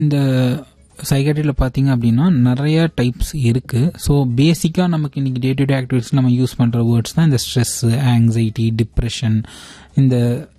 இந்த சைக்காட்ரியில் பார்த்தீங்க அப்படின்னா நிறைய டைப்ஸ் இருக்குது ஸோ பேசிக்காக நமக்கு இன்றைக்கி டே டு டே ஆக்டிவிட்டிஸ் நம்ம யூஸ் பண்ணுற வேர்ட்ஸ் தான் இந்த ஸ்ட்ரெஸ்ஸு ஆங்ஸைட்டி டிப்ரெஷன் இந்த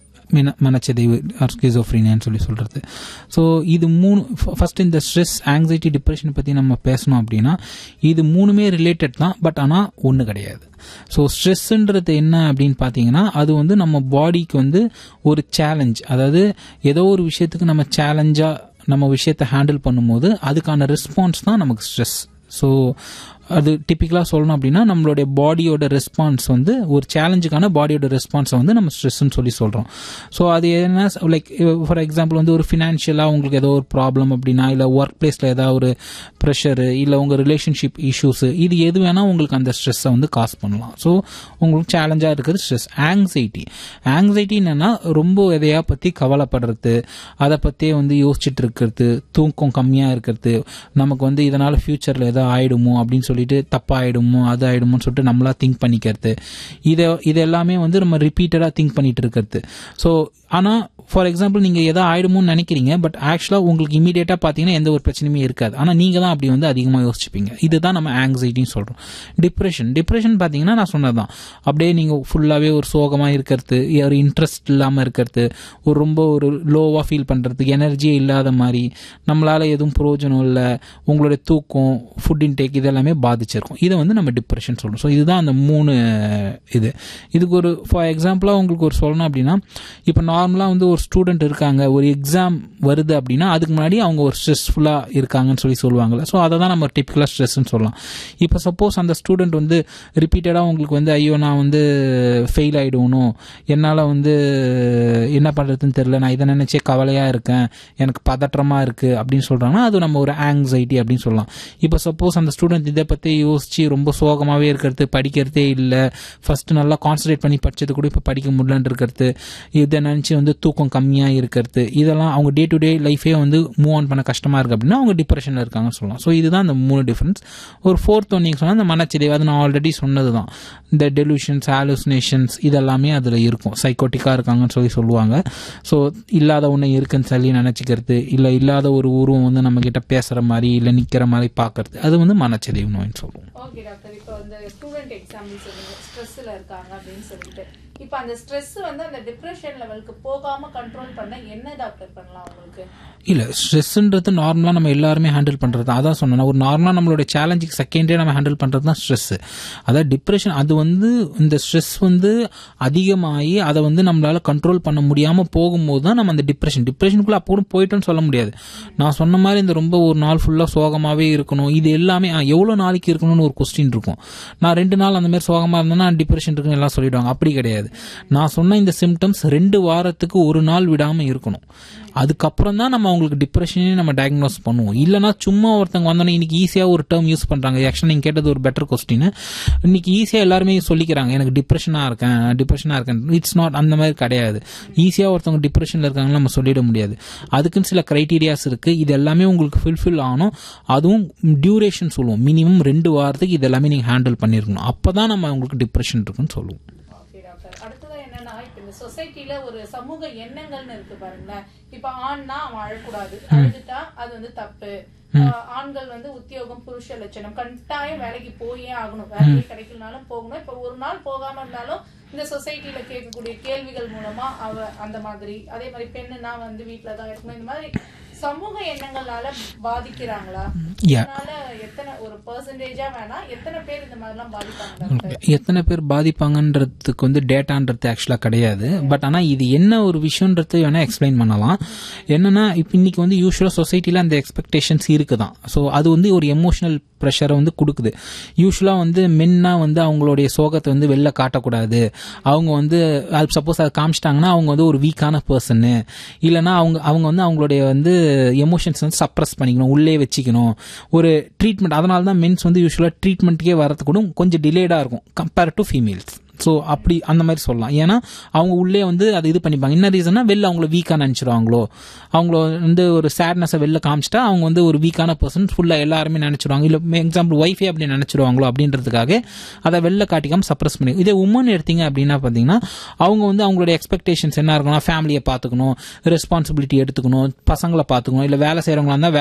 மன மனச்சிதைவு ஸ்கிசோஃப்ரீனியான்னு சொல்லி சொல்கிறது ஸோ இது மூணு ஃபர்ஸ்ட் இந்த ஸ்ட்ரெஸ் ஆங்ஸைட்டி டிப்ரெஷன் பற்றி நம்ம பேசணும் அப்படின்னா இது மூணுமே ரிலேட்டட் தான் பட் ஆனால் ஒன்று கிடையாது ஸோ ஸ்ட்ரெஸ்ஸுன்றது என்ன அப்படின்னு பார்த்தீங்கன்னா அது வந்து நம்ம பாடிக்கு வந்து ஒரு சேலஞ்ச் அதாவது ஏதோ ஒரு விஷயத்துக்கு நம்ம சேலஞ்சாக நம்ம விஷயத்தை ஹேண்டில் பண்ணும்போது அதுக்கான ரெஸ்பான்ஸ் தான் நமக்கு ஸ்ட்ரெஸ் ஸோ அது டிப்பிக்கலாக சொல்லணும் அப்படின்னா நம்மளுடைய பாடியோட ரெஸ்பான்ஸ் வந்து ஒரு சேலஞ்சுக்கான பாடியோட ரெஸ்பான்ஸை வந்து நம்ம ஸ்ட்ரெஸ்ன்னு சொல்லி சொல்கிறோம் ஸோ அது என்ன லைக் ஃபார் எக்ஸாம்பிள் வந்து ஒரு ஃபினான்ஷியலாக உங்களுக்கு ஏதோ ஒரு ப்ராப்ளம் அப்படின்னா இல்லை ஒர்க் பிளேஸில் ஏதாவது ஒரு ப்ரெஷரு இல்லை உங்கள் ரிலேஷன்ஷிப் இஷ்யூஸு இது எது வேணால் உங்களுக்கு அந்த ஸ்ட்ரெஸ்ஸை வந்து காஸ் பண்ணலாம் ஸோ உங்களுக்கு சேலஞ்சாக இருக்கிறது ஸ்ட்ரெஸ் ஆங்ஸைட்டி ஆங்ஸைட்டி என்னென்னா ரொம்ப எதையா பற்றி கவலைப்படுறது அதை பற்றியே வந்து யோசிச்சுட்டு இருக்கிறது தூக்கம் கம்மியாக இருக்கிறது நமக்கு வந்து இதனால் ஃப்யூச்சரில் எதோ ஆயிடுமோ அப்படின்னு சொல்லிட்டு தப்பாயிடுமோ அது ஆயிடுமோன்னு சொல்லிட்டு நம்மளா திங்க் பண்ணிக்கிறது இதை இது எல்லாமே வந்து நம்ம ரிப்பீட்டடாக திங்க் பண்ணிட்டு இருக்கிறது ஸோ ஆனால் ஃபார் எக்ஸாம்பிள் நீங்கள் எதோ ஆயிடுமோன்னு நினைக்கிறீங்க பட் ஆக்சுவலாக உங்களுக்கு இமீடியட்டாக பார்த்தீங்கன்னா எந்த ஒரு பிரச்சனையுமே இருக்காது ஆனால் நீங்கள் தான் அப்படி வந்து அதிகமாக யோசிச்சுப்பீங்க இதுதான் நம்ம ஆங்ஸைட்டின்னு சொல்கிறோம் டிப்ரெஷன் டிப்ரெஷன் பார்த்தீங்கன்னா நான் சொன்னது தான் அப்படியே நீங்கள் ஃபுல்லாகவே ஒரு சோகமாக இருக்கிறது ஒரு இன்ட்ரெஸ்ட் இல்லாமல் இருக்கிறது ஒரு ரொம்ப ஒரு லோவாக ஃபீல் பண்ணுறதுக்கு எனர்ஜியே இல்லாத மாதிரி நம்மளால் எதுவும் பிரயோஜனம் இல்லை உங்களுடைய தூக்கம் ஃபுட் இன்டேக் இதெல்லாமே பாதிச்சிருக்கும் இதை வந்து நம்ம டிப்ரெஷன் சொல்கிறோம் ஸோ இதுதான் அந்த மூணு இது இதுக்கு ஒரு ஃபார் எக்ஸாம்பிளாக உங்களுக்கு ஒரு சொல்லணும் அப்படின்னா இப்போ நார்மலாக வந்து ஒரு ஸ்டூடெண்ட் இருக்காங்க ஒரு எக்ஸாம் வருது அப்படின்னா அதுக்கு முன்னாடி அவங்க ஒரு ஸ்ட்ரெஸ்ஃபுல்லாக இருக்காங்கன்னு சொல்லி சொல்லுவாங்கல்ல ஸோ அதை தான் நம்ம டிப்பிக்கலாக ஸ்ட்ரெஸ்ன்னு சொல்லலாம் இப்போ சப்போஸ் அந்த ஸ்டூடெண்ட் வந்து ரிப்பீட்டடாக உங்களுக்கு வந்து ஐயோ நான் வந்து ஃபெயில் ஆகிடுவணும் என்னால் வந்து என்ன பண்ணுறதுன்னு தெரில நான் இதை நினச்சே கவலையாக இருக்கேன் எனக்கு பதற்றமாக இருக்குது அப்படின்னு சொல்கிறாங்கன்னா அது நம்ம ஒரு ஆங்ஸைட்டி அப்படின்னு சொல்லலாம் இப்போ சப்போஸ் அந்த ஸ்டூடெண்ட் இதை பற்றி யோசித்து ரொம்ப சோகமாகவே இருக்கிறது படிக்கிறதே இல்லை ஃபஸ்ட்டு நல்லா கான்சன்ட்ரேட் பண்ணி படித்தது கூட இப்போ படிக்க முடியலன்னு இருக்கிறது இதை நினச்சி வந்து தூக்கம் கம்மியாக இருக்கிறது இதெல்லாம் அவங்க டே டு டே லைஃபே வந்து மூவ் ஆன் பண்ண கஷ்டமாக இருக்குது அப்படின்னா அவங்க டிப்ரெஷனில் இருக்காங்கன்னு சொல்லலாம் ஸோ இதுதான் அந்த மூணு டிஃப்ரென்ஸ் ஒரு ஃபோர்த் ஒன் நீங்கள் சொன்னால் அந்த மனச்சிதைவு அது நான் ஆல்ரெடி சொன்னது தான் இந்த டெலூஷன்ஸ் ஆலோசினேஷன்ஸ் இதெல்லாமே அதில் இருக்கும் சைக்கோட்டிக்காக இருக்காங்கன்னு சொல்லி சொல்லுவாங்க ஸோ இல்லாத ஒன்று இருக்குன்னு சொல்லி நினச்சிக்கிறது இல்லை இல்லாத ஒரு உருவம் வந்து நம்ம கிட்ட பேசுகிற மாதிரி இல்லை நிற்கிற மாதிரி பார்க்கறது அது வந்து மனச்சிதைவு நோயின்னு சொல்லுவோம் ஓகே டாக்டர் இப்போ அந்த ஸ்டூடெண்ட் எக்ஸாம்பிள் சொல்லுங்க ஸ்ட்ரெஸ்ல இருக்காங்க அப்படின்னு சொல்லிட்டு இப்போ அந்த ஸ்ட்ரெஸ் வந்து அந்த டிப்ரெஷன் லெவலுக்கு போகாம கண்ட்ரோல் பண்ண என்ன டாக்டர் பண்ணலாம் உங்களுக்கு இல்லை ஸ்ட்ரெஸ்ன்றது நார்மலாக நம்ம எல்லாருமே ஹேண்டில் பண்ணுறது அதான் சொன்னேன் ஒரு நார்மலாக நம்மளுடைய சேலஞ்சுக்கு செகண்டே நம்ம ஹேண்டில் பண்ணுறது தான் ஸ்ட்ரெஸ்ஸு அதாவது டிப்ரெஷன் அது வந்து இந்த ஸ்ட்ரெஸ் வந்து அதிகமாகி அதை வந்து நம்மளால் கண்ட்ரோல் பண்ண முடியாமல் போகும்போது தான் நம்ம அந்த டிப்ரெஷன் டிப்ரெஷனுக்குள்ளே அப்போ கூட போயிட்டோன்னு சொல்ல முடியாது நான் சொன்ன மாதிரி இந்த ரொம்ப ஒரு நாள் ஃபுல்லாக சோகமாகவே இருக்கணும் இது எல்லாமே ஆ, எவ்வளோ நாளைக்கு இருக்கணும்னு ஒரு கொஸ்டின் இருக்கும் நான் ரெண்டு நாள் அந்த மாதிரி சோகமாக இருந்தேன்னா டிப்ரெஷன் இருக்குன்னு எல்லாம் சொல்லிடுவாங்க அப்படி கிடையாது நான் சொன்ன இந்த சிம்டம்ஸ் ரெண்டு வாரத்துக்கு ஒரு நாள் விடாமல் இருக்கணும் அதுக்கப்புறம் தான் நம்ம அவங்களுக்கு டிப்ரெஷனே நம்ம டயக்னோஸ் பண்ணுவோம் இல்லைனா சும்மா ஒருத்தவங்க வந்தோன்னே இன்னைக்கு ஈஸியாக ஒரு டேர்ம் யூஸ் பண்ணுறாங்க ஆக்சுவலாக நீங்கள் கேட்டது ஒரு பெட்டர் கொஸ்டின் இன்னைக்கு ஈஸியாக எல்லாருமே சொல்லிக்கிறாங்க எனக்கு டிப்ரெஷனாக இருக்கேன் டிப்ரெஷனாக இருக்கேன் இட்ஸ் நாட் அந்த மாதிரி கிடையாது ஈஸியாக ஒருத்தவங்க டிப்ரெஷனில் இருக்காங்கன்னு நம்ம சொல்லிட முடியாது அதுக்குன்னு சில க்ரைட்டீரியாஸ் இருக்குது இது எல்லாமே உங்களுக்கு ஃபுல்ஃபில் ஆகணும் அதுவும் டியூரேஷன் சொல்லுவோம் மினிமம் ரெண்டு வாரத்துக்கு இது எல்லாமே நீங்கள் ஹேண்டில் பண்ணியிருக்கணும் அப்போ தான் நம்ம உங்களுக்கு டிப்ரெஷன் இருக்குன்னு சொல்லுவோம் ஓகே டாக்டர் அடுத்ததா என்னன்னா இப்ப இந்த சொசைட்டில ஒரு சமூக எண்ணங்கள்னு இருக்கு பாருங்களேன் இப்ப ஆண்னா அவன் அழக்கூடாது அழுதுட்டா அது வந்து தப்பு ஆஹ் ஆண்கள் வந்து உத்தியோகம் புருஷ லட்சணம் கட்டாயம் வேலைக்கு போயே ஆகணும் வேலையே கிடைக்கலனாலும் போகணும் இப்ப ஒரு நாள் போகாம இருந்தாலும் இந்த சொசைட்டில கேட்கக்கூடிய கேள்விகள் மூலமா அவ அந்த மாதிரி அதே மாதிரி பெண்ணுனா வந்து வீட்டுலதான் இருக்கணும் இந்த மாதிரி சமூக எண்ணங்களால பாதிக்கிறாங்களா Yeah. இதனால எத்தனை ஒரு பெர்சன்டேஜா வேணா எத்தனை பேர் இந்த மாதிரிலாம் பாதிப்பாங்க டாக்டர் எத்தனை பேர் பாதிப்பாங்கன்றதுக்கு வந்து டேட்டான்றது ஆக்சுவலாக கிடையாது பட் ஆனால் இது என்ன ஒரு விஷயன்றது வேணால் எக்ஸ்பிளைன் பண்ணலாம் என்னன்னா இப்போ இன்னைக்கு வந்து யூஸ்வலாக சொசைட்டியில் அந்த எக்ஸ்பெக்டேஷன்ஸ் இருக்குதான் ஸோ அது வந்து ஒரு எமோஷனல் ப்ரெஷரை வந்து கொடுக்குது யூஸ்வலாக வந்து மென்னா வந்து அவங்களுடைய சோகத்தை வந்து வெளில காட்டக்கூடாது அவங்க வந்து சப்போஸ் அதை காமிச்சிட்டாங்கன்னா அவங்க வந்து ஒரு வீக்கான பர்சன்னு இல்லைன்னா அவங்க அவங்க வந்து அவங்களுடைய வந்து எமோஷன்ஸ் வந்து சப்ரஸ் பண்ணிக்கணும் உள்ளே வச்சுக்கணும் ஒரு ட்ரீட்மெண்ட் அதனால தான் மென்ஸ் வந்து யூஸ்வலாக ட்ரீட்மெண்ட்டுக்கே வரது கூட கொஞ்சம் டிலேடாக இருக்கும் கம்பேர் டு ஃபீமேல்ஸ் ஸோ அப்படி அந்த மாதிரி சொல்லலாம் ஏன்னா அவங்க உள்ளே வந்து அதை இது பண்ணிப்பாங்க என்ன ரீசன்னா வெளில அவங்கள வீக்காக நினச்சிருவாங்களோ அவங்கள வந்து ஒரு சேட்னஸை வெளில காமிச்சிட்டா அவங்க வந்து ஒரு வீக்கான பர்சன் ஃபுல்லாக எல்லாருமே நினச்சிருவாங்க இல்லை எக்ஸாம்பிள் ஒய்ஃபே அப்படி நினச்சிருவாங்களோ அப்படின்றதுக்காக அதை வெளில காட்டிக்காம சப்ரஸ் பண்ணி இதே உமன் எடுத்தீங்க அப்படின்னா பார்த்தீங்கன்னா அவங்க வந்து அவங்களுடைய எக்ஸ்பெக்டேஷன்ஸ் என்ன இருக்கணும் ஃபேமிலியை பார்த்துக்கணும் ரெஸ்பான்சிபிலிட்டி எடுத்துக்கணும் பசங்களை பார்த்துக்கணும் இல்லை வேலை செய்கிறவங்களா இருந்தால்